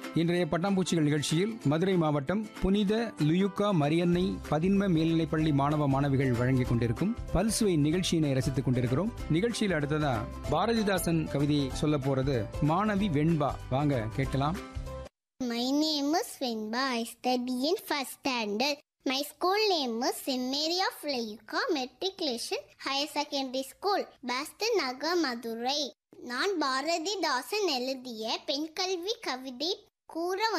இன்றைய பட்டாம்பூச்சிகள் நிகழ்ச்சியில் மதுரை மாவட்டம் புனித லுயுக்கா மரியன்னை பதின்ம மேல்நிலைப்பள்ளி மாணவ மாணவிகள் வழங்கிக் கொண்டிருக்கும் பல்சுவை நிகழ்ச்சியினை ரசித்துக் கொண்டிருக்கிறோம் நிகழ்ச்சியில் அடுத்ததா பாரதிதாசன் கவிதையை சொல்ல போறது மாணவி வெண்பா வாங்க கேட்கலாம் My name is Vinba. I study in first standard. My school name is St. Mary of Layuka Matriculation Higher Secondary School, Baston Nagar, Madurai. நான் பாரதிதாசன் எழுதிய பெண் கல்வி கவிதை கூற